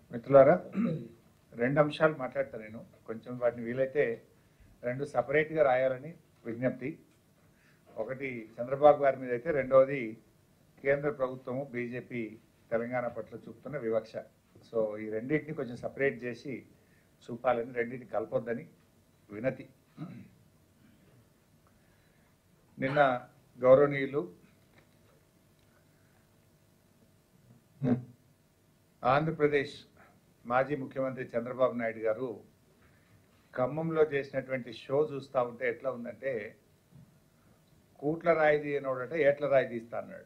మిత్రులారా రెండు అంశాలు మాట్లాడతా నేను కొంచెం వాటిని వీలైతే రెండు సపరేట్గా రాయాలని విజ్ఞప్తి ఒకటి చంద్రబాబు గారి మీద అయితే రెండవది కేంద్ర ప్రభుత్వము బీజేపీ తెలంగాణ పట్ల చూపుతున్న వివక్ష సో ఈ రెండింటిని కొంచెం సపరేట్ చేసి చూపాలని రెండింటిని కలపొద్దని వినతి నిన్న గౌరవనీయులు ఆంధ్రప్రదేశ్ మాజీ ముఖ్యమంత్రి చంద్రబాబు నాయుడు గారు ఖమ్మంలో చేసినటువంటి షో చూస్తూ ఉంటే ఎట్లా ఉందంటే కూట్ల రాయి తీయనోడట ఏట్ల రాయి తీస్తా అన్నాడట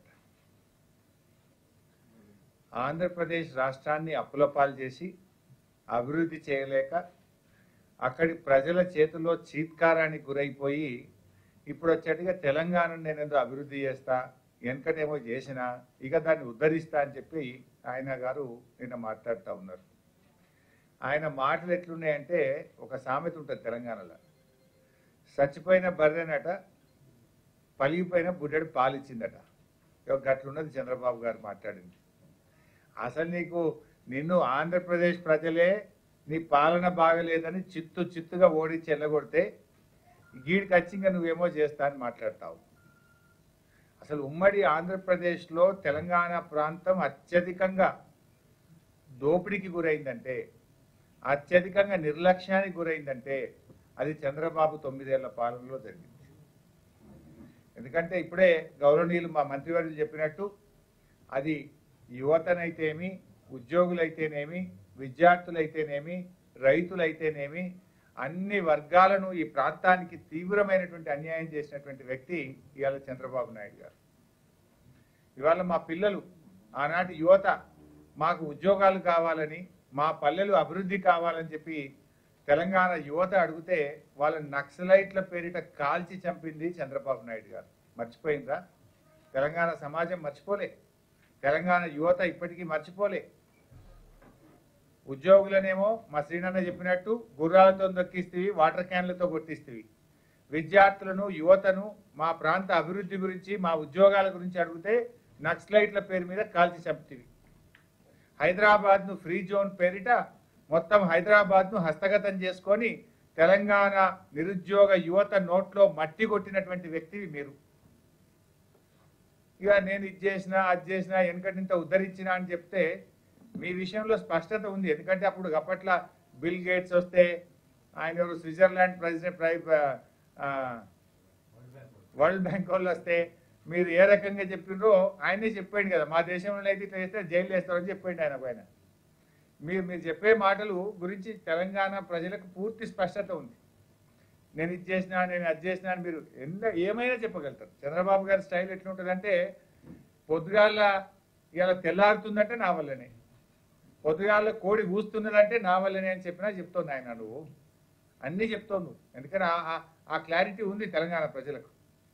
ఆంధ్రప్రదేశ్ రాష్ట్రాన్ని అప్పులపాలు చేసి అభివృద్ధి చేయలేక అక్కడి ప్రజల చేతిలో చీత్కారానికి గురైపోయి ఇప్పుడు వచ్చేట్టుగా తెలంగాణను నేను ఏదో అభివృద్ధి చేస్తా వెనకటేమో చేసిన ఇక దాన్ని ఉద్ధరిస్తా అని చెప్పి ఆయన గారు నిన్న మాట్లాడుతూ ఉన్నారు ఆయన మాటలు ఎట్లున్నాయంటే ఒక సామెత ఉంటుంది తెలంగాణలో చచ్చిపోయిన బర్రెనట పలిగిపోయిన బుడ్డడు పాలిచ్చిందట ఇక గట్లున్నది చంద్రబాబు గారు మాట్లాడింది అసలు నీకు నిన్ను ఆంధ్రప్రదేశ్ ప్రజలే నీ పాలన బాగలేదని చిత్తు చిత్తుగా ఓడించి ఎల్లగొడితే గీడికి వచ్చింగా నువ్వేమో చేస్తా అని మాట్లాడతావు అసలు ఉమ్మడి ఆంధ్రప్రదేశ్లో తెలంగాణ ప్రాంతం అత్యధికంగా దోపిడీకి గురైందంటే అత్యధికంగా నిర్లక్ష్యానికి గురైందంటే అది చంద్రబాబు తొమ్మిదేళ్ల పాలనలో జరిగింది ఎందుకంటే ఇప్పుడే గౌరవనీయులు మా మంత్రివర్యులు చెప్పినట్టు అది యువతనైతేమి ఉద్యోగులైతేనేమి విద్యార్థులైతేనేమి రైతులైతేనేమి అన్ని వర్గాలను ఈ ప్రాంతానికి తీవ్రమైనటువంటి అన్యాయం చేసినటువంటి వ్యక్తి ఇవాళ చంద్రబాబు నాయుడు గారు ఇవాళ మా పిల్లలు ఆనాటి యువత మాకు ఉద్యోగాలు కావాలని మా పల్లెలు అభివృద్ధి కావాలని చెప్పి తెలంగాణ యువత అడిగితే వాళ్ళ నక్సలైట్ల పేరిట కాల్చి చంపింది చంద్రబాబు నాయుడు గారు మర్చిపోయిందా తెలంగాణ సమాజం మర్చిపోలే తెలంగాణ యువత ఇప్పటికీ మర్చిపోలే ఉద్యోగులనేమో మా శ్రీనన్న చెప్పినట్టు గుర్రాలతో దొక్కిస్తేవి వాటర్ క్యాన్లతో కొట్టిస్తేవి విద్యార్థులను యువతను మా ప్రాంత అభివృద్ధి గురించి మా ఉద్యోగాల గురించి అడిగితే నక్సలైట్ల పేరు మీద కాల్చి చంపుతీవి హైదరాబాద్ను ఫ్రీ జోన్ పేరిట మొత్తం హైదరాబాద్ను హస్తగతం చేసుకొని తెలంగాణ నిరుద్యోగ యువత నోట్లో మట్టి కొట్టినటువంటి వ్యక్తివి మీరు ఇక నేను ఇది చేసినా అది చేసినా వెనకటింత ఉద్ధరించినా అని చెప్తే మీ విషయంలో స్పష్టత ఉంది ఎందుకంటే అప్పుడు అప్పట్లో బిల్ గేట్స్ వస్తే ఆయన ఎవరు స్విట్జర్లాండ్ ప్రెసిడెంట్ ప్రై ఆ, వరల్డ్ బ్యాంక్ వాళ్ళు వస్తే మీరు ఏ రకంగా చెప్పినరో ఆయనే చెప్పాడు కదా మా దేశంలో అయితే ఇట్లా చేస్తే జైలు వేస్తారని చెప్పాడు ఆయన పైన మీరు మీరు చెప్పే మాటలు గురించి తెలంగాణ ప్రజలకు పూర్తి స్పష్టత ఉంది నేను ఇది చేసినా నేను అది చేసినా అని మీరు ఎంత ఏమైనా చెప్పగలుగుతారు చంద్రబాబు గారి స్టైల్ ఎట్లుంటుందంటే పొద్దుగాల ఇలా తెల్లారుతుందంటే నా వల్లనే పొద్దుగాల కోడి కూస్తున్నదంటే నా వల్లనే అని చెప్పినా చెప్తోంది ఆయన నువ్వు అన్నీ చెప్తావు నువ్వు ఎందుకంటే ఆ- ఆ- ఆ క్లారిటీ ఉంది తెలంగాణ ప్రజలకు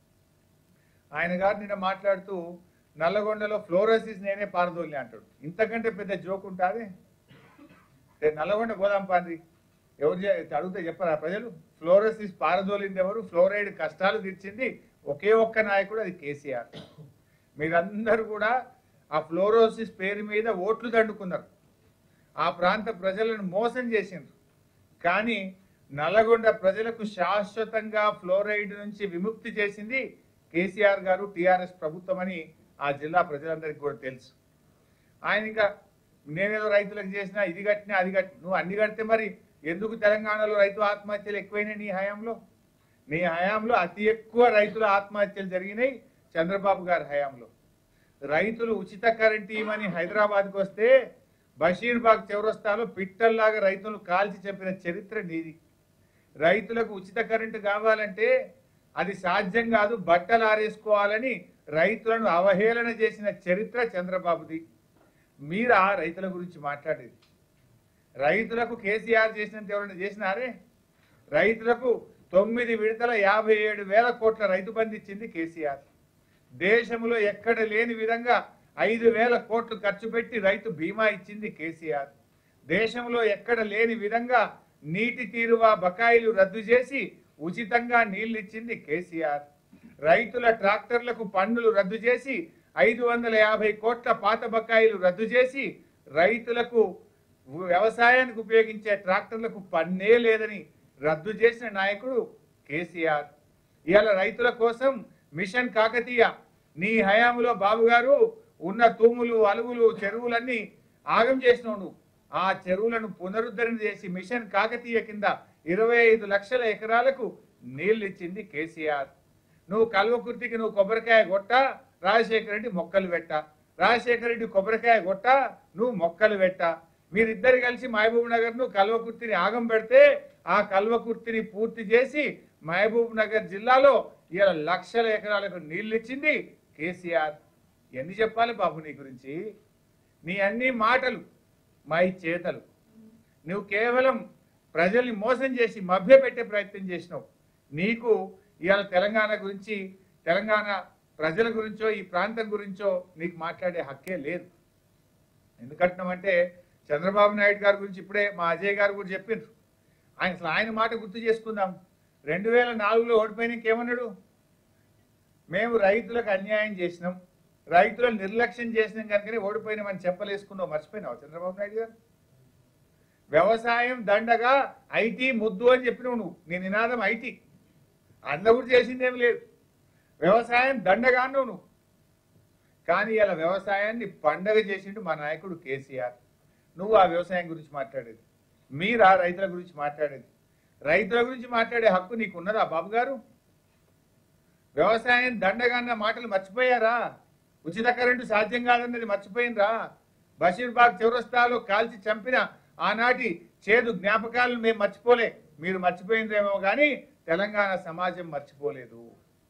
ఆయన గారు నిన్న మాట్లాడుతూ నల్లగొండలో ఫ్లోరోసిస్ నేనే పారదోలి అంటాడు ఇంతకంటే పెద్ద జోక్ ఉంటుంది రేపు నల్లగొండ గోదాం పాండ్రి ఎవరు చే- అడిగితే చెప్పరా ప్రజలు ఫ్లోరోసిస్ పారదోలింది ఎవరు ఫ్లోరైడ్ కష్టాలు తీర్చింది ఒకే ఒక్క నాయకుడు అది కేసీఆర్ మీరందరూ కూడా ఆ ఫ్లోరోసిస్ పేరు మీద ఓట్లు దండుకున్నారు ఆ ప్రాంత ప్రజలను మోసం చేసిండ్రు కానీ నల్లగొండ ప్రజలకు శాశ్వతంగా ఫ్లోరైడ్ నుంచి విముక్తి చేసింది కేసీఆర్ గారు టీఆర్ఎస్ ప్రభుత్వం అని ఆ జిల్లా ప్రజలందరికీ కూడా తెలుసు ఆయన ఇంకా నేనేదో రైతులకు చేసినా ఇది కట్టినా అది కట్టి నువ్వు అన్ని కడితే మరి ఎందుకు తెలంగాణలో రైతు ఆత్మహత్యలు ఎక్కువైనాయి నీ హయాంలో నీ హయాంలో అతి ఎక్కువ రైతుల ఆత్మహత్యలు జరిగినాయి చంద్రబాబు గారి హయాంలో రైతులు ఉచిత కరెంట్ ఇవ్వమని హైదరాబాద్కి వస్తే బషీర్బాగ్ చౌరస్తాలో పిట్టల్లాగా రైతులు కాల్చి చంపిన చరిత్ర నీది రైతులకు ఉచిత కరెంటు కావాలంటే అది సాధ్యం కాదు బట్టలు ఆరేసుకోవాలని రైతులను అవహేళన చేసిన చరిత్ర చంద్రబాబుది మీరు ఆ రైతుల గురించి మాట్లాడేది రైతులకు కేసీఆర్ చేసినంత ఎవరైనా చేసినారే రైతులకు తొమ్మిది విడతల యాభై ఏడు వేల కోట్ల రైతు బంధు ఇచ్చింది కేసీఆర్ దేశంలో ఎక్కడ లేని విధంగా ఐదు వేల కోట్లు ఖర్చు పెట్టి రైతు బీమా ఇచ్చింది కేసీఆర్ దేశంలో ఎక్కడ లేని విధంగా నీటి తీరువా బకాయిలు రద్దు చేసి ఉచితంగా నీళ్లు ఇచ్చింది కేసీఆర్ రైతుల ట్రాక్టర్లకు పన్నులు రద్దు చేసి ఐదు వందల యాభై కోట్ల పాత బకాయిలు రద్దు చేసి రైతులకు వ్యవసాయానికి ఉపయోగించే ట్రాక్టర్లకు పన్నే లేదని రద్దు చేసిన నాయకుడు కేసీఆర్ ఇవాళ రైతుల కోసం మిషన్ కాకతీయ నీ హయాంలో బాబు గారు ఉన్న తూములు అలుగులు చెరువులన్నీ ఆగం చేసినావు నువ్వు ఆ చెరువులను పునరుద్ధరణ చేసి మిషన్ కాకతీయ కింద ఇరవై ఐదు లక్షల ఎకరాలకు నీళ్లు ఇచ్చింది కేసీఆర్ నువ్వు కల్వకుర్తికి నువ్వు కొబ్బరికాయ కొట్ట రాజశేఖర రెడ్డి మొక్కలు పెట్ట రాజశేఖర రెడ్డి కొబ్బరికాయ కొట్ట నువ్వు మొక్కలు పెట్ట మీరిద్దరు కలిసి మహబూబ్ నగర్ ను కల్వకుర్తిని ఆగం పెడితే ఆ కల్వకుర్తిని పూర్తి చేసి మహబూబ్ నగర్ జిల్లాలో ఇలా లక్షల ఎకరాలకు నీళ్లు ఇచ్చింది కేసీఆర్ ఎన్ని చెప్పాలి బాబు నీ గురించి నీ అన్ని మాటలు మా ఈ చేతలు నువ్వు కేవలం ప్రజల్ని మోసం చేసి మభ్యపెట్టే ప్రయత్నం చేసినావు నీకు ఇవాళ తెలంగాణ గురించి తెలంగాణ ప్రజల గురించో ఈ ప్రాంతం గురించో నీకు మాట్లాడే హక్కే లేదు ఎందుకంటున్నామంటే చంద్రబాబు నాయుడు గారి గురించి ఇప్పుడే మా అజయ్ గారు కూడా చెప్పిండ్రు ఆయన అసలు ఆయన మాట గుర్తు చేసుకుందాం రెండు వేల నాలుగులో ఓడిపోయినాక ఏమన్నాడు మేము రైతులకు అన్యాయం చేసినాం రైతులను నిర్లక్ష్యం చేసినాం కనుకనే ఓడిపోయినామని చెప్పలేసుకున్నావు మర్చిపోయినావు చంద్రబాబు నాయుడు గారు వ్యవసాయం దండగా ఐటీ ముద్దు అని చెప్పినావు నువ్వు నీ నినాదం ఐటీ అందులో కూడా చేసిందేం లేదు వ్యవసాయం దండగా అన్నావు నువ్వు కానీ ఇలా వ్యవసాయాన్ని పండగ చేసిండు మా నాయకుడు కేసీఆర్ నువ్వు ఆ వ్యవసాయం గురించి మాట్లాడేది మీరా రైతుల గురించి మాట్లాడేది రైతుల గురించి మాట్లాడే హక్కు నీకు ఉన్నదా బాబు గారు వ్యవసాయం దండగా అన్న మాటలు మర్చిపోయారా ఉచిత కరెంటు సాధ్యం కాదన్నది మర్చిపోయినరా బషీర్బాగ్ చౌరస్తాలో కాల్చి చంపిన ఆనాటి చేదు జ్ఞాపకాలను మేము మర్చిపోలే మీరు మర్చిపోయిందేమో కానీ తెలంగాణ సమాజం మర్చిపోలేదు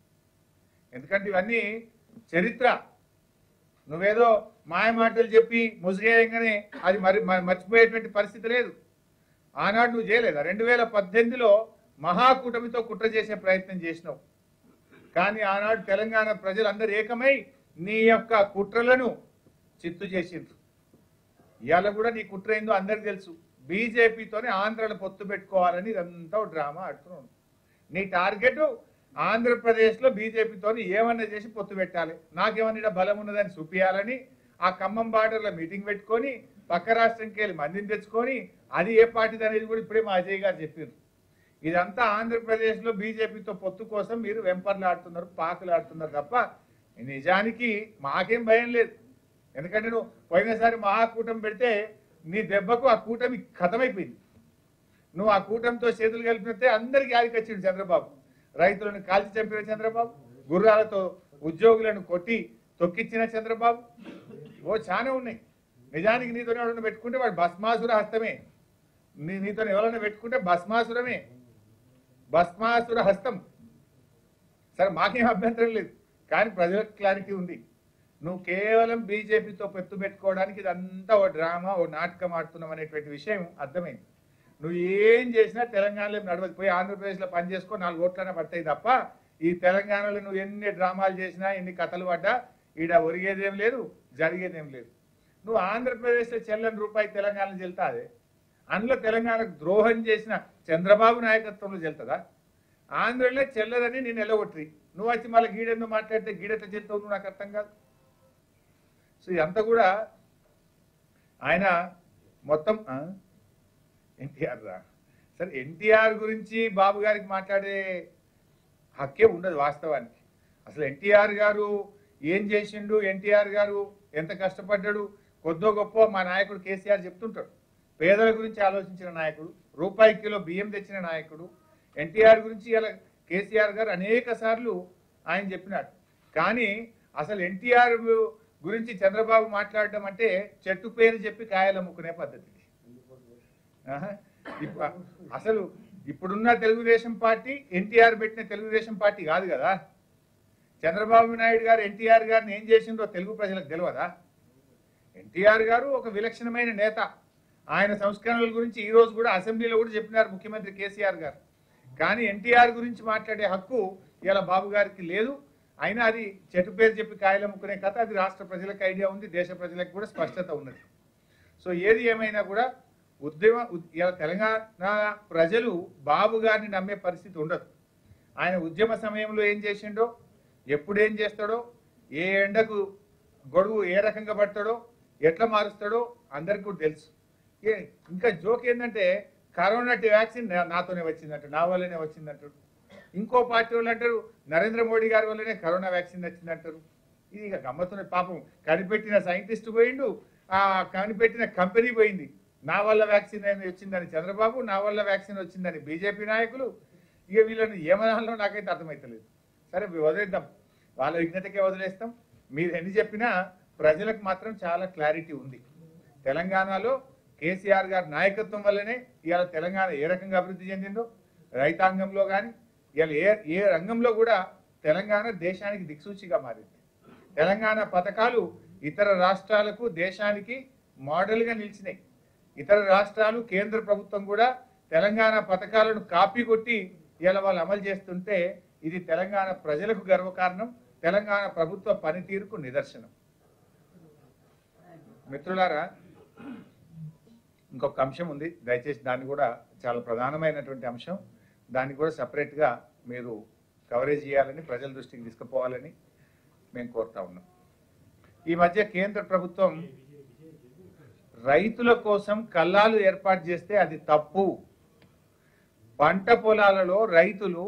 ఎందుకంటే ఇవన్నీ చరిత్ర నువ్వేదో మాయ మాటలు చెప్పి ముసిగేయంగానే అది మరి మరి మర్చిపోయేటువంటి పరిస్థితి లేదు ఆనాడు నువ్వు చేయలేదా రెండు వేల పద్దెనిమిదిలో మహాకూటమితో కుట్ర చేసే ప్రయత్నం చేసినావు కానీ ఆనాడు తెలంగాణ ప్రజలందరూ ఏకమై నీ యొక్క కుట్రలను చిత్తు చేసిండ్రు ఇవాళ కూడా నీ కుట్ర ఏందో అందరికి తెలుసు బీజేపీతోనే ఆంధ్రలో పొత్తు పెట్టుకోవాలని ఇదంతా ఒక డ్రామా ఆడుతున్నావు నీ టార్గెట్ ఆంధ్రప్రదేశ్లో బీజేపీతో ఏమన్నా చేసి పొత్తు పెట్టాలి నాకేమన్నా ఈడ బలం ఉన్నదని చూపించాలని ఆ ఖమ్మం బార్డర్లో మీటింగ్ పెట్టుకొని పక్క రాష్ట్రంకి వెళ్ళి మందిని తెచ్చుకొని అది ఏ పార్టీది అనేది కూడా ఇప్పుడే మా అజయ్ గారు చెప్పారు ఇదంతా ఆంధ్రప్రదేశ్లో బీజేపీతో పొత్తు కోసం మీరు వెంపర్లాడుతున్నారు పాకులాడుతున్నారు తప్ప నిజానికి మాకేం భయం లేదు ఎందుకంటే నువ్వు పోయినసారి మహాకూటమి పెడితే నీ దెబ్బకు ఆ కూటమి ఖతమైపోయింది నువ్వు ఆ కూటమితో చేతులు కలిపితే అందరికి ఆదికొచ్చిండు చంద్రబాబు రైతులను కాల్చి చంపిన చంద్రబాబు గుర్రాలతో ఉద్యోగులను కొట్టి తొక్కిచ్చిన చంద్రబాబు ఓ చాలా ఉన్నాయి నిజానికి నీతో ఎవరైనా పెట్టుకుంటే వాడు భస్మాసుర హస్తమే నీ నీతో ఎవరైనా పెట్టుకుంటే భస్మాసురమే భస్మాసుర హస్తం సరే మాకేం అభ్యంతరం లేదు కానీ ప్రజలకు క్లారిటీ ఉంది నువ్వు కేవలం బీజేపీతో పెత్తు పెట్టుకోవడానికి ఇదంతా ఓ డ్రామా ఓ నాటకం ఆడుతున్నావు అనేటువంటి విషయం అర్థమైంది నువ్వు ఏం చేసినా తెలంగాణలో నడవదు పోయి ఆంధ్రప్రదేశ్లో పని చేసుకో నాలుగు ఓట్లనే పడతాయి తప్ప ఈ తెలంగాణలో నువ్వు ఎన్ని డ్రామాలు చేసినా ఎన్ని కథలు పడ్డా ఈడ ఒరిగేదేం లేదు జరిగేదేం లేదు నువ్వు ఆంధ్రప్రదేశ్లో చెల్లని రూపాయి తెలంగాణలో చెల్తా అదే అందులో తెలంగాణకు ద్రోహం చేసిన చంద్రబాబు నాయకత్వంలో చెల్తుందా ఆంధ్రలో చెల్లదని నేను ఎలగొట్టి నువ్వు వచ్చి మళ్ళీ గీడెందుకు మాట్లాడితే గీడెట్ల చెల్తావు నువ్వు నాకు అర్థం కాదు సో ఇదంతా కూడా ఆయన మొత్తం ఎన్టీఆర్ రా సరే ఎన్టీఆర్ గురించి బాబు గారికి మాట్లాడే హక్కే ఉండదు వాస్తవానికి అసలు ఎన్టీఆర్ గారు ఏం చేసిండు ఎన్టీఆర్ గారు ఎంత కష్టపడ్డాడు కొద్దో గొప్ప మా నాయకుడు కేసీఆర్ చెప్తుంటాడు పేదల గురించి ఆలోచించిన నాయకుడు రూపాయి కిలో బియ్యం తెచ్చిన నాయకుడు ఎన్టీఆర్ గురించి ఇలా కేసీఆర్ గారు అనేక సార్లు ఆయన చెప్పినాడు కానీ అసలు ఎన్టీఆర్ గురించి చంద్రబాబు మాట్లాడడం అంటే చెట్టు పేరు చెప్పి కాయలు అమ్ముకునే పద్ధతి ఆహా. ఇప్ప- అసలు ఇప్పుడున్న తెలుగుదేశం పార్టీ ఎన్టీఆర్ పెట్టిన తెలుగుదేశం పార్టీ కాదు కదా చంద్రబాబు నాయుడు గారు ఎన్టీఆర్ గారిని ఏం చేసిందో తెలుగు ప్రజలకు తెలియదా ఎన్టీఆర్ గారు ఒక విలక్షణమైన నేత ఆయన సంస్కరణల గురించి ఈ రోజు కూడా అసెంబ్లీలో కూడా చెప్పినారు ముఖ్యమంత్రి కేసీఆర్ గారు కానీ ఎన్టీఆర్ గురించి మాట్లాడే హక్కు ఇలా బాబు గారికి లేదు అయినా అది చెట్టు పేరు చెప్పి కాయలు అమ్ముకునే కథ అది రాష్ట్ర ప్రజలకు ఐడియా ఉంది దేశ ప్రజలకు కూడా స్పష్టత ఉన్నది సో ఏది ఏమైనా కూడా ఉద్యమ ఉద్- ఇలా తెలంగాణ ప్రజలు బాబు గారిని నమ్మే పరిస్థితి ఉండదు ఆయన ఉద్యమ సమయంలో ఏం చేసిండో ఎప్పుడు ఏం చేస్తాడో ఏ ఎండకు గొడుగు ఏ రకంగా పడతాడో ఎట్లా మారుస్తాడో అందరికీ కూడా తెలుసు ఏ ఇంకా జోక్ ఏంటంటే కరోనా వ్యాక్సిన్ నా- నాతోనే వచ్చిందంట నా వల్లనే వచ్చిందంటారు ఇంకో పార్టీ వాళ్ళు అంటారు నరేంద్ర మోడీ గారి వల్లనే కరోనా వ్యాక్సిన్ వచ్చిందంటారు ఇది ఇక గమ్మత్తున్న పాపం కనిపెట్టిన సైంటిస్ట్ పోయిండు ఆ కనిపెట్టిన కంపెనీ పోయింది నా వల్ల వ్యాక్సిన్ అనేది వచ్చిందని చంద్రబాబు నా వల్ల వ్యాక్సిన్ వచ్చిందని బీజేపీ నాయకులు ఇక వీళ్ళని ఏమనాలో నాకైతే అర్థమవుతలేదు సరే వదిలేద్దాం వాళ్ళ విజ్ఞతకే వదిలేస్తాం మీరు ఎన్ని చెప్పినా ప్రజలకు మాత్రం చాలా క్లారిటీ ఉంది తెలంగాణలో కేసీఆర్ గారి నాయకత్వం వల్లనే ఇవాళ తెలంగాణ ఏ రకంగా అభివృద్ధి చెందిందో రైతాంగంలో కానీ ఇవాళ ఏ ఏ రంగంలో కూడా తెలంగాణ దేశానికి దిక్సూచిగా మారింది తెలంగాణ పథకాలు ఇతర రాష్ట్రాలకు దేశానికి మోడల్గా నిలిచినాయి ఇతర రాష్ట్రాలు కేంద్ర ప్రభుత్వం కూడా తెలంగాణ పథకాలను కాపీ కొట్టి ఇలా వాళ్ళు అమలు చేస్తుంటే ఇది తెలంగాణ ప్రజలకు గర్వకారణం తెలంగాణ ప్రభుత్వ పనితీరుకు నిదర్శనం మిత్రులారా ఇంకొక అంశం ఉంది దయచేసి దాన్ని కూడా చాలా ప్రధానమైనటువంటి అంశం దాన్ని కూడా సపరేట్గా మీరు కవరేజ్ చేయాలని ప్రజల దృష్టికి తీసుకుపోవాలని మేము కోరుతా ఉన్నాం ఈ మధ్య కేంద్ర ప్రభుత్వం రైతుల కోసం కల్లాలు ఏర్పాటు చేస్తే అది తప్పు పంట పొలాలలో రైతులు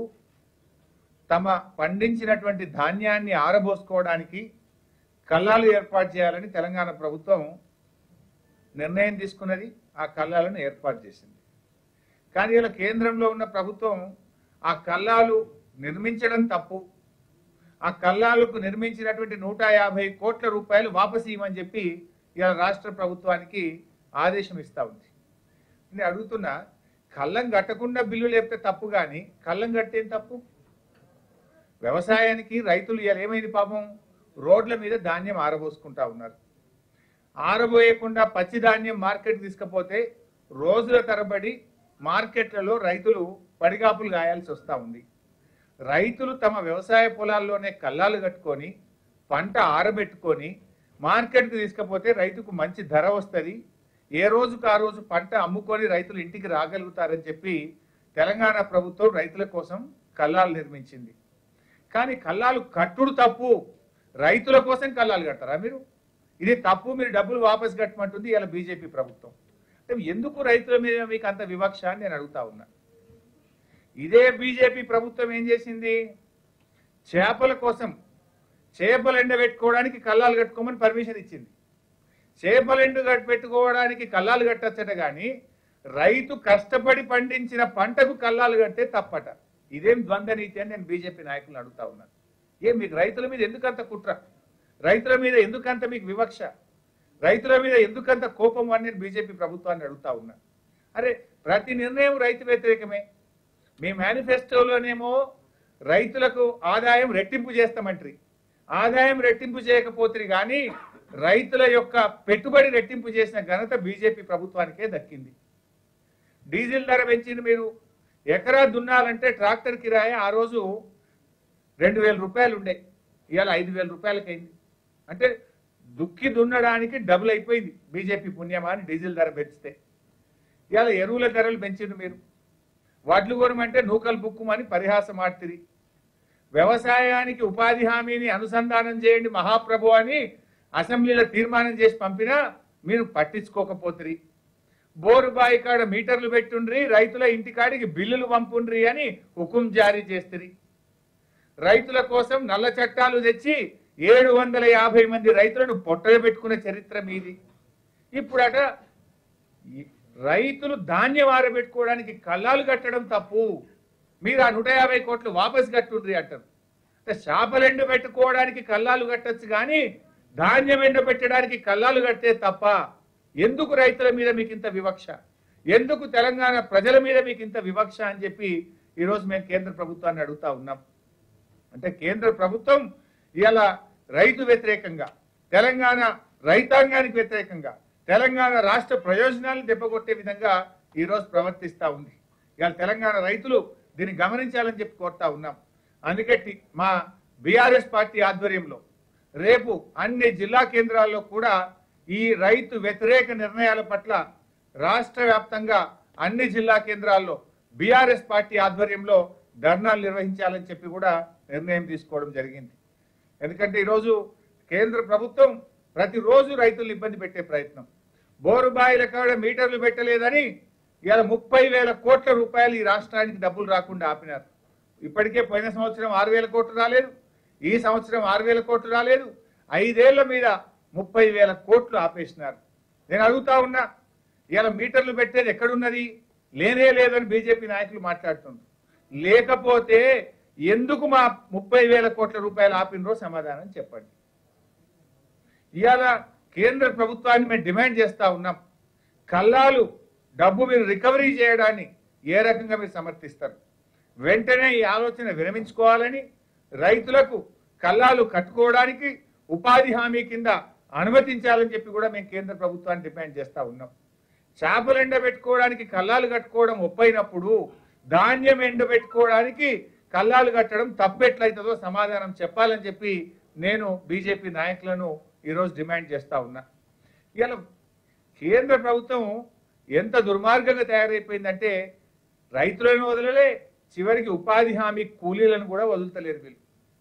తమ పండించినటువంటి ధాన్యాన్ని ఆరబోసుకోవడానికి కల్లాలు ఏర్పాటు చేయాలని తెలంగాణ ప్రభుత్వం నిర్ణయం తీసుకున్నది ఆ కల్లాలను ఏర్పాటు చేసింది కానీ ఇలా కేంద్రంలో ఉన్న ప్రభుత్వం ఆ కల్లాలు నిర్మించడం తప్పు ఆ కల్లాలకు నిర్మించినటువంటి నూట యాభై కోట్ల రూపాయలు వాపసు ఇవ్వమని చెప్పి ఇలా రాష్ట్ర ప్రభుత్వానికి ఆదేశం ఇస్తా ఉంది నేను అడుగుతున్నా కళ్ళం కట్టకుండా బిల్లు లేపితే తప్పు కానీ కళ్ళం కట్టేం తప్పు వ్యవసాయానికి రైతులు ఇలా ఏమైంది పాపం రోడ్ల మీద ధాన్యం ఆరబోసుకుంటా ఉన్నారు ఆరబోయకుండా పచ్చి ధాన్యం మార్కెట్ తీసుకపోతే రోజుల తరబడి మార్కెట్లలో రైతులు పడిగాపులు గాయాల్సి వస్తూ ఉంది రైతులు తమ వ్యవసాయ పొలాల్లోనే కల్లాలు కట్టుకొని పంట ఆరబెట్టుకొని మార్కెట్కి తీసుకపోతే రైతుకు మంచి ధర వస్తుంది ఏ రోజుకు ఆ రోజు పంట అమ్ముకొని రైతులు ఇంటికి రాగలుగుతారని చెప్పి తెలంగాణ ప్రభుత్వం రైతుల కోసం కల్లాలు నిర్మించింది కానీ కల్లాలు కట్టుడు తప్పు రైతుల కోసం కల్లాలు కడతారా మీరు ఇది తప్పు మీరు డబ్బులు వాపస్ కట్టమంటుంది ఇలా బీజేపీ ప్రభుత్వం అంటే ఎందుకు రైతుల మీద మీకు అంత వివక్ష అని నేను అడుగుతా ఉన్నా ఇదే బీజేపీ ప్రభుత్వం ఏం చేసింది చేపల కోసం చేపలు ఎండబెట్టుకోవడానికి కల్లాలు కట్టుకోమని పర్మిషన్ ఇచ్చింది చేపలు ఎండు కట్- పెట్టుకోవడానికి కల్లాలు కట్టచ్చట కానీ రైతు కష్టపడి పండించిన పంటకు కల్లాలు కట్టే తప్పట ఇదేం ద్వంద్వ నీతి అని నేను బీజేపీ నాయకులను అడుగుతా ఉన్నాను ఏం మీకు రైతుల మీద ఎందుకంత కుట్ర రైతుల మీద ఎందుకంత మీకు వివక్ష రైతుల మీద ఎందుకంత కోపం అని నేను బీజేపీ ప్రభుత్వాన్ని అడుగుతా ఉన్నా అరే ప్రతి నిర్ణయం రైతు వ్యతిరేకమే మీ మేనిఫెస్టోలోనేమో రైతులకు ఆదాయం రెట్టింపు చేస్తామంటారు ఆదాయం రెట్టింపు చేయకపోతే కానీ రైతుల యొక్క పెట్టుబడి రెట్టింపు చేసిన ఘనత బీజేపీ ప్రభుత్వానికే దక్కింది డీజిల్ ధర పెంచింది మీరు ఎకరా దున్నాలంటే ట్రాక్టర్ కిరాయి ఆ రోజు రెండు వేల రూపాయలు ఉండే ఇవాళ ఐదు వేల రూపాయలకైంది అంటే దుక్కి దున్నడానికి డబుల్ అయిపోయింది బీజేపీ పుణ్యమా అని డీజిల్ ధర పెంచితే ఇవాళ ఎరువుల ధరలు పెంచిండు మీరు వడ్లు కొనమంటే నూకలు బుక్కుమని పరిహాసం ఆడుతుంది వ్యవసాయానికి ఉపాధి హామీని అనుసంధానం చేయండి మహాప్రభు అని అసెంబ్లీలో తీర్మానం చేసి పంపినా మీరు పట్టించుకోకపోతుంది బోరు బాయి కాడ మీటర్లు పెట్టుండ్రి రైతుల ఇంటికాడికి బిల్లులు పంపుండ్రి అని హుకుం జారీ చేస్తుంది రైతుల కోసం నల్ల చట్టాలు తెచ్చి ఏడు వందల యాభై మంది రైతులను పొట్టలు పెట్టుకునే చరిత్ర మీది ఇప్పుడట ఈ రైతులు ధాన్యం ఆరబెట్టుకోవడానికి కళ్ళాలు కట్టడం తప్పు మీరు ఆ నూట యాభై కోట్లు వాపస్ కట్టుండ్రి అంటారు అంటే చేపలు ఎండ పెట్టుకోవడానికి కళ్ళాలు కట్టొచ్చు కానీ ధాన్యం ఎండ పెట్టడానికి కళ్ళాలు కడితే తప్ప ఎందుకు రైతుల మీద మీకు ఇంత వివక్ష ఎందుకు తెలంగాణ ప్రజల మీద మీకు ఇంత వివక్ష అని చెప్పి ఈరోజు మేము కేంద్ర ప్రభుత్వాన్ని అడుగుతా ఉన్నాం అంటే కేంద్ర ప్రభుత్వం ఇలా రైతు వ్యతిరేకంగా తెలంగాణ రైతాంగానికి వ్యతిరేకంగా తెలంగాణ రాష్ట్ర ప్రయోజనాలను దెబ్బకొట్టే విధంగా ఈరోజు ప్రవర్తిస్తూ ఉంది ఇవాళ తెలంగాణ రైతులు దీన్ని గమనించాలని చెప్పి కోరుతా ఉన్నాం అందుకే టి- మా బీఆర్ఎస్ పార్టీ ఆధ్వర్యంలో రేపు అన్ని జిల్లా కేంద్రాల్లో కూడా ఈ రైతు వ్యతిరేక నిర్ణయాల పట్ల రాష్ట్ర వ్యాప్తంగా అన్ని జిల్లా కేంద్రాల్లో బీఆర్ఎస్ పార్టీ ఆధ్వర్యంలో ధర్నాలు నిర్వహించాలని చెప్పి కూడా నిర్ణయం తీసుకోవడం జరిగింది ఎందుకంటే ఈరోజు కేంద్ర ప్రభుత్వం ప్రతిరోజు రైతులు ఇబ్బంది పెట్టే ప్రయత్నం బోరు బాయిల కాడ మీటర్లు పెట్టలేదని ఇవాళ ముప్పై వేల కోట్ల రూపాయలు ఈ రాష్ట్రానికి డబ్బులు రాకుండా ఆపినారు ఇప్పటికే పోయిన సంవత్సరం ఆరు వేల కోట్లు రాలేదు ఈ సంవత్సరం ఆరు వేల కోట్లు రాలేదు ఐదేళ్ల మీద ముప్పై వేల కోట్లు ఆపేసినారు నేను అడుగుతా ఉన్నా ఇవాళ మీటర్లు పెట్టేది ఎక్కడున్నది లేనే లేదని బీజేపీ నాయకులు మాట్లాడుతున్నారు లేకపోతే ఎందుకు మా ముప్పై వేల కోట్ల రూపాయలు ఆపినరో సమాధానం చెప్పండి ఇవాళ కేంద్ర ప్రభుత్వాన్ని మేము డిమాండ్ చేస్తా ఉన్నాం కల్లాలు డబ్బు మీరు రికవరీ చేయడాన్ని ఏ రకంగా మీరు సమర్థిస్తారు వెంటనే ఈ ఆలోచన విరమించుకోవాలని రైతులకు కల్లాలు కట్టుకోవడానికి ఉపాధి హామీ కింద అనుమతించాలని చెప్పి కూడా మేము కేంద్ర ప్రభుత్వాన్ని డిమాండ్ చేస్తా ఉన్నాం చేపలు ఎండబెట్టుకోవడానికి కల్లాలు కట్టుకోవడం ఒప్పైనప్పుడు ధాన్యం ఎండబెట్టుకోవడానికి కల్లాలు కట్టడం తప్పెట్లయితుందో సమాధానం చెప్పాలని చెప్పి నేను బీజేపీ నాయకులను ఈరోజు డిమాండ్ చేస్తా ఉన్నా ఇలా కేంద్ర ప్రభుత్వం ఎంత దుర్మార్గంగా తయారైపోయిందంటే రైతులను వదలలే చివరికి ఉపాధి హామీ కూలీలను కూడా వదులుతలేరు వీళ్ళు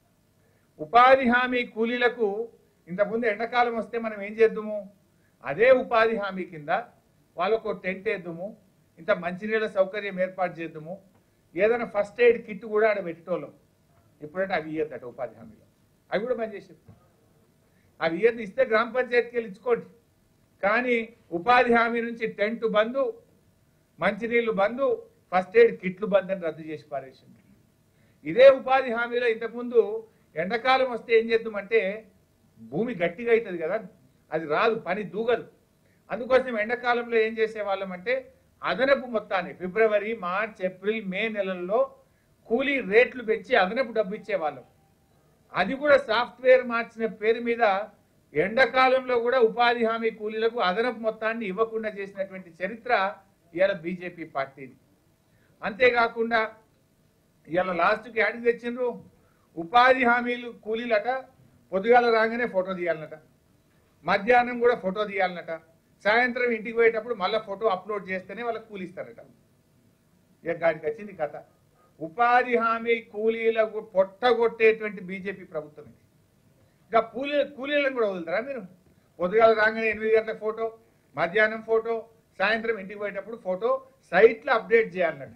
ఉపాధి హామీ కూలీలకు ఇంతకుముందు ఎండాకాలం వస్తే మనం ఏం చేద్దాము అదే ఉపాధి హామీ కింద వాళ్ళకు ఒక టెంట్ వేద్దాము ఇంత మంచినీళ్ళ సౌకర్యం ఏర్పాటు చేద్దాము ఏదైనా ఫస్ట్ ఎయిడ్ కిట్ కూడా ఆడ పెట్టేటోళ్ళం ఇప్పుడంటే అవి ఇయ్యద్దట ఉపాధి హామీలో అవి కూడా బంద్ చేసారు అవి ఇయ్యద్దు ఇస్తే గ్రామ పంచాయతీకి వెళ్ళి ఇచ్చుకోండి కానీ ఉపాధి హామీ నుంచి టెంట్ బంధు మంచినీళ్లు బంధు ఫస్ట్ ఎయిడ్ కిట్లు బంద్ అని రద్దు చేసి పారేసింది ఇదే ఉపాధి హామీలో ఇంతకుముందు ఎండాకాలం వస్తే ఏం చేద్దామంటే భూమి గట్టిగా అవుతుంది కదా అది రాదు పని దూగదు అందుకోసం ఎండాకాలంలో ఏం చేసేవాళ్ళం అంటే అదనపు మొత్తాన్ని ఫిబ్రవరి మార్చ్ ఏప్రిల్ మే నెలల్లో కూలీ రేట్లు పెంచి అదనపు డబ్బు ఇచ్చేవాళ్ళం అది కూడా సాఫ్ట్వేర్ మార్చిన పేరు మీద ఎండాకాలంలో కూడా ఉపాధి హామీ కూలీలకు అదనపు మొత్తాన్ని ఇవ్వకుండా చేసినటువంటి చరిత్ర ఇవాళ బీజేపీ పార్టీది అంతేకాకుండా ఇవాళ లాస్ట్కి యాడికి తెచ్చిండ్రు ఉపాధి హామీలు కూలీలట పొద్దుగాల రాగానే ఫోటో తీయాలన్నట మధ్యాహ్నం కూడా ఫోటో తీయాలన్నట సాయంత్రం ఇంటికి పోయేటప్పుడు మళ్ళీ ఫోటో అప్లోడ్ చేస్తేనే వాళ్ళకి కూలిస్తారట ఇక గాడికి వచ్చింది కథ ఉపాధి హామీ కూలీలకు పొట్టగొట్టేటువంటి బీజేపీ ప్రభుత్వం ఇది ఇక కూలీ కూలీలను కూడా వదులుతారా మీరు పొద్దుగాల రాగానే ఎనిమిది గంటల ఫోటో మధ్యాహ్నం ఫోటో సాయంత్రం ఇంటికి పోయేటప్పుడు ఫోటో సైట్లో అప్డేట్ చేయాలన్నట్టు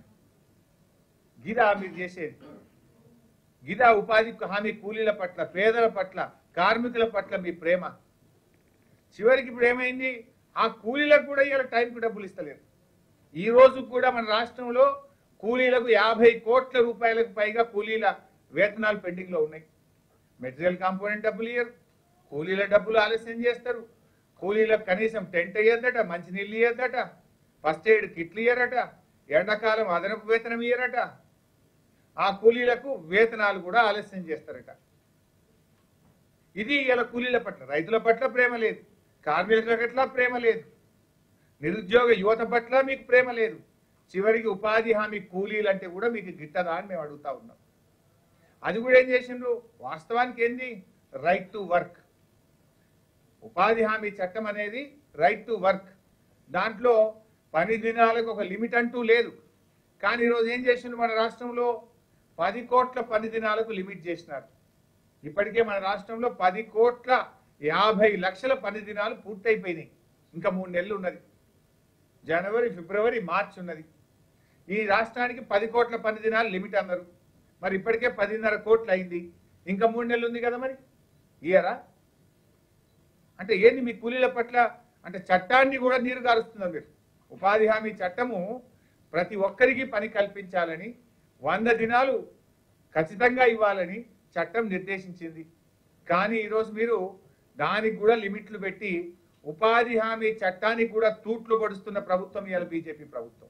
గిదా మీరు చేసేది గిదా ఉపాధి హామీ కూలీల పట్ల పేదల పట్ల కార్మికుల పట్ల మీ ప్రేమ చివరికి ఇప్పుడు ఏమైంది ఆ కూలీలకు కూడా ఇవాళ టైంకి డబ్బులు ఇస్తలేరు ఈ రోజు కూడా మన రాష్ట్రంలో కూలీలకు యాభై కోట్ల రూపాయలకు పైగా కూలీల వేతనాలు పెండింగ్ లో ఉన్నాయి మెటీరియల్ కాంపోనెంట్ డబ్బులు ఇయ్యరు కూలీల డబ్బులు ఆలస్యం చేస్తారు కూలీలకు కనీసం టెంట్ ఇయ్యద్దట మంచినీళ్ళు ఇయ్యద్దట ఫస్ట్ ఎయిడ్ కిట్లు ఇయ్యరట ఎండాకాలం అదనపు వేతనం ఇయ్యరట ఆ కూలీలకు వేతనాలు కూడా ఆలస్యం చేస్తారట ఇది ఇలా కూలీల పట్ల రైతుల పట్ల ప్రేమ లేదు కార్మికుల పట్ల ప్రేమ లేదు నిరుద్యోగ యువత పట్ల మీకు ప్రేమ లేదు చివరికి ఉపాధి హామీ కూలీలు అంటే కూడా మీకు గిట్టదా అని మేము అడుగుతా ఉన్నాం అది కూడా ఏం చేసిండ్రు వాస్తవానికి ఏంది రైట్ టు వర్క్ ఉపాధి హామీ చట్టం అనేది రైట్ టు వర్క్ దాంట్లో పని దినాలకు ఒక లిమిట్ అంటూ లేదు కానీ ఈరోజు ఏం చేసిండ్రు మన రాష్ట్రంలో పది కోట్ల పని దినాలకు లిమిట్ చేసినారు ఇప్పటికే మన రాష్ట్రంలో పది కోట్ల యాభై లక్షల పని దినాలు పూర్తయిపోయినాయి ఇంకా మూడు నెలలు ఉన్నది జనవరి ఫిబ్రవరి మార్చ్ ఉన్నది ఈ రాష్ట్రానికి పది కోట్ల పని దినాలు లిమిట్ అన్నారు మరి ఇప్పటికే పదిన్నర కోట్లు అయింది ఇంకా మూడు నెలలు ఉంది కదా మరి ఇయరా అంటే ఏంది మీ కూలీల పట్ల అంటే చట్టాన్ని కూడా నీరు గారుస్తున్నారు మీరు ఉపాధి హామీ చట్టము ప్రతి ఒక్కరికి పని కల్పించాలని వంద దినాలు ఖచ్చితంగా ఇవ్వాలని చట్టం నిర్దేశించింది కానీ ఈరోజు మీరు దానికి కూడా లిమిట్లు పెట్టి ఉపాధి హామీ చట్టానికి కూడా తూట్లు పడుస్తున్న ప్రభుత్వం ఇవాళ బీజేపీ ప్రభుత్వం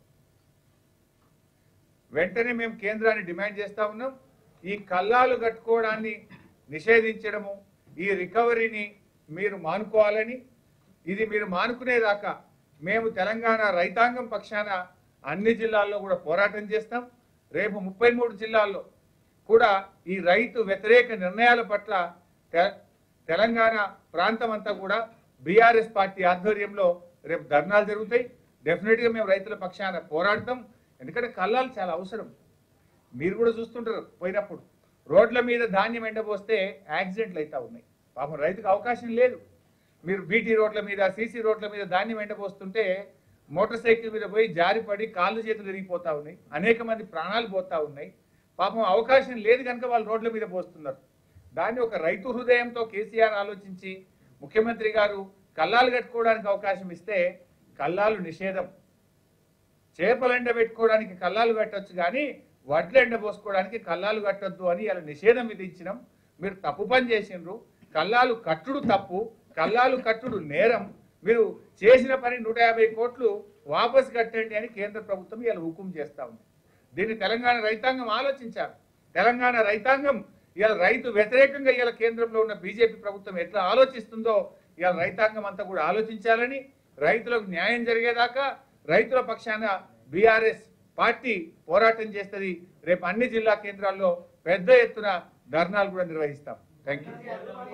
వెంటనే మేము కేంద్రాన్ని డిమాండ్ చేస్తా ఉన్నాం ఈ కల్లాలు కట్టుకోవడాన్ని నిషేధించడము ఈ రికవరీని మీరు మానుకోవాలని ఇది మీరు మానుకునేదాకా మేము తెలంగాణ రైతాంగం పక్షాన అన్ని జిల్లాల్లో కూడా పోరాటం చేస్తాం రేపు ముప్పై మూడు జిల్లాల్లో కూడా ఈ రైతు వ్యతిరేక నిర్ణయాల పట్ల తె- తెలంగాణ ప్రాంతం అంతా కూడా బీఆర్ఎస్ పార్టీ ఆధ్వర్యంలో రేపు ధర్నాలు జరుగుతాయి డెఫినెట్గా మేము రైతుల పక్షాన పోరాడతాం ఎందుకంటే కల్లాలు చాలా అవసరం మీరు కూడా చూస్తుంటారు పోయినప్పుడు రోడ్ల మీద ధాన్యం ఎండబోస్తే యాక్సిడెంట్లు అవుతా ఉన్నాయి పాపం రైతుకు అవకాశం లేదు మీరు బీటీ రోడ్ల మీద సీసీ రోడ్ల మీద ధాన్యం ఎండపోస్తుంటే మోటార్ సైకిల్ మీద పోయి జారిపడి కాళ్ళు చేతులు విరిగిపోతా ఉన్నాయి అనేక మంది ప్రాణాలు పోతా ఉన్నాయి పాపం అవకాశం లేదు కనుక వాళ్ళు రోడ్ల మీద పోస్తున్నారు దాన్ని ఒక రైతు హృదయంతో కేసీఆర్ ఆలోచించి ముఖ్యమంత్రి గారు కల్లాలు కట్టుకోవడానికి అవకాశం ఇస్తే కల్లాలు నిషేధం చేపలు ఎండబెట్టుకోవడానికి కల్లాలు కట్టొచ్చు కానీ వడ్లు ఎండబోసుకోవడానికి కల్లాలు కట్టొద్దు అని ఇలా నిషేధం విధించినాం మీరు తప్పు పని చేసిండ్రు కల్లాలు కట్టుడు తప్పు కల్లాలు కట్టుడు నేరం మీరు చేసిన పని నూట యాభై కోట్లు వాపసు కట్టండి అని కేంద్ర ప్రభుత్వం ఇలా హుకుం చేస్తా ఉంది దీన్ని తెలంగాణ రైతాంగం ఆలోచించారు తెలంగాణ రైతాంగం ఇలా రైతు వ్యతిరేకంగా ఇలా కేంద్రంలో ఉన్న బీజేపీ ప్రభుత్వం ఎట్లా ఆలోచిస్తుందో ఇలా రైతాంగం అంతా కూడా ఆలోచించాలని రైతులకు న్యాయం జరిగేదాకా రైతుల పక్షాన బీఆర్ఎస్ పార్టీ పోరాటం చేస్తుంది రేపు అన్ని జిల్లా కేంద్రాల్లో పెద్ద ఎత్తున ధర్నాలు కూడా నిర్వహిస్తాం థ్యాంక్ యూ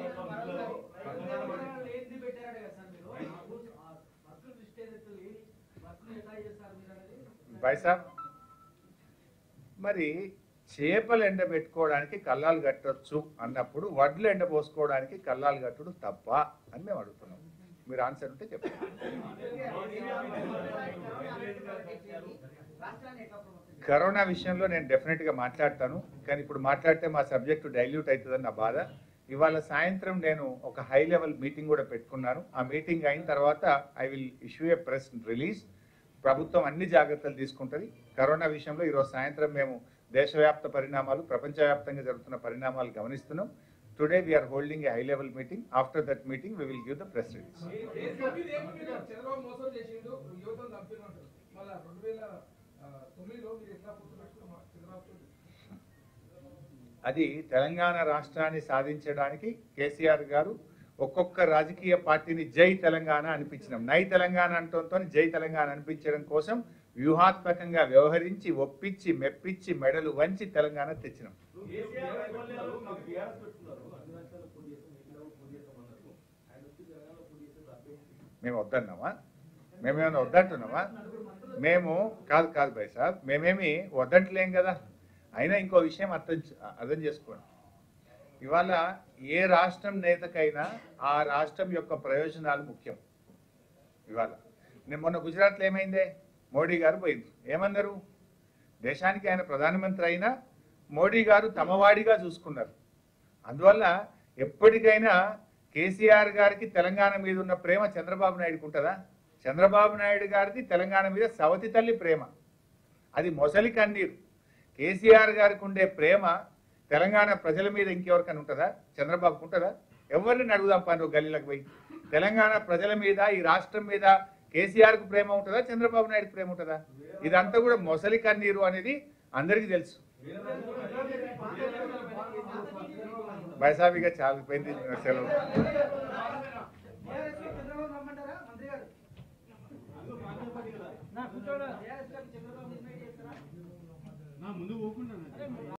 ఏంది పెట్టారట కదా సార్ మీరు ఆ వర్కులు లిస్ట్ ఏదైతే లేని వర్కులు ఎట్లా చేస్తారు మీరు అనేది బాయ్ సాబ్ మరి చేపలు ఎండబెట్టుకోవడానికి కల్లాలు కట్టొచ్చు అన్నప్పుడు వడ్లు ఎండపోసుకోవడానికి కల్లాలు కట్టుడు తప్ప అని మేము అడుగుతున్నాం మీరు ఆన్సర్ ఉంటే చెప్పండి రాష్ట్రాన్ని ఎట్లా ప్రమోషన్ కరోనా విషయంలో నేను డెఫినెట్ గా మాట్లాడతాను కానీ ఇప్పుడు మాట్లాడితే మా సబ్జెక్టు డైల్యూట్ అవుతుందని నా బాధ ఇవాళ సాయంత్రం నేను ఒక హై లెవెల్ మీటింగ్ కూడా పెట్టుకున్నాను ఆ మీటింగ్ అయిన తర్వాత I will issue a press release ప్రభుత్వం అన్ని జాగ్రత్తలు తీసుకుంటుంది కరోనా విషయంలో ఈరోజు సాయంత్రం మేము దేశవ్యాప్త పరిణామాలు ప్రపంచవ్యాప్తంగా జరుగుతున్న పరిణామాలు గమనిస్తున్నాం today we are holding a high level meeting after that meeting we will give the press release Chandrababu మోసం చేసిండు యువతను చంపినట్టు మళ్ళా రెండు వేల ఆ, తొమ్మిదిలో మీరు ఎట్లా పొత్తు పెట్టుకున్నారు చంద్రబాబు అది తెలంగాణ రాష్ట్రాన్ని సాధించడానికి కేసీఆర్ గారు ఒక్కొక్క రాజకీయ పార్టీని జై తెలంగాణ అనిపించినాం నై తెలంగాణ అంటంతో జై తెలంగాణ అనిపించడం కోసం వ్యూహాత్మకంగా వ్యవహరించి ఒప్పించి మెప్పించి మెడలు వంచి తెలంగాణ తెచ్చినాం మేము వద్దన్నామా మేమేమైనా వద్దంటున్నామా మేము కాదు కాదు భాయ్ సాబ్ మేమేమి వద్దంటలేం కదా అయినా ఇంకో విషయం అర్థం చే- అర్థం చేసుకోండి ఇవాళ ఏ రాష్ట్రం నేతకైనా ఆ రాష్ట్రం యొక్క ప్రయోజనాలు ముఖ్యం ఇవాళ నేను మొన్న గుజరాత్లో ఏమైందే మోడీ గారు పోయింది ఏమన్నారు దేశానికి ఆయన ప్రధానమంత్రి అయినా మోడీ గారు తమవాడిగా చూసుకున్నారు అందువల్ల ఎప్పటికైనా కేసీఆర్ గారికి తెలంగాణ మీద ఉన్న ప్రేమ చంద్రబాబు నాయుడుకి ఉంటుందా చంద్రబాబు నాయుడు గారిది తెలంగాణ మీద సవతి తల్లి ప్రేమ అది మొసలి కన్నీరు కేసీఆర్ గారికి ఉండే ప్రేమ తెలంగాణ ప్రజల మీద ఇంకెవరికైనా ఉంటుందా చంద్రబాబుకు ఉంటుందా ఎవరిని అడుగుదాం పని గల్లీలకు పోయి తెలంగాణ ప్రజల మీద ఈ రాష్ట్రం మీద కేసీఆర్ కు ప్రేమ ఉంటుందా చంద్రబాబు నాయుడుకి ప్రేమ ఉంటుందా ఇదంతా కూడా మొసలి కన్నీరు అనేది అందరికీ తెలుసు బైసాబిగా చాలా పోయింది సెలవు చంద్రబాబు రమ్మంటారా మంత్రి గారు నా కూర్చోడా చంద్రబాబు ఇన్వైట్ చేస్తారా నా ముందు పోకుండా